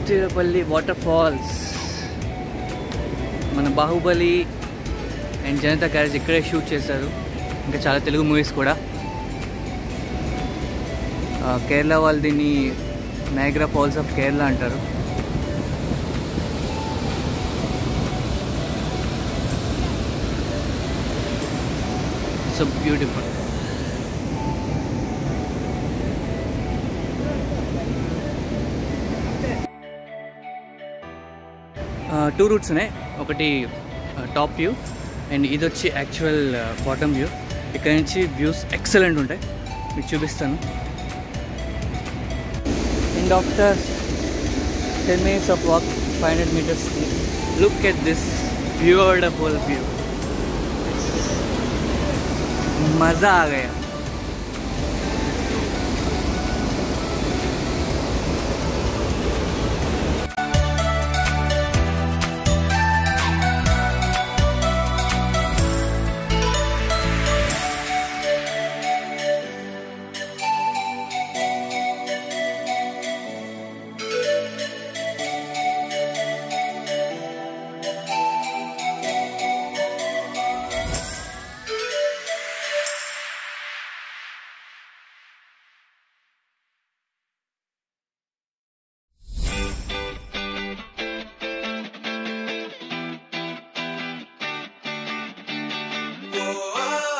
Tirupalli waterfalls మన Baahubali and Janatha Garage ఇక్కడే shoot చేశారు ఇంకా చాలా తెలుగు మూవీస్ కూడా ఆ, కేరళ వాళ్ళు దీన్ని నైగ్రా ఫాల్స్ ఆఫ్ కేరళ అంటారు సో బ్యూటిఫుల్ టూ రూట్స్ ఉన్నాయి ఒకటి టాప్ వ్యూ అండ్ ఇది వచ్చి యాక్చువల్ బాటమ్ వ్యూ ఇక్కడ నుంచి వ్యూస్ ఎక్సలెంట్ ఉంటాయి మీకు చూపిస్తాను and after ten minutes of walk five hundred metres look at this beautiful view मज़ा आ गया Whoa,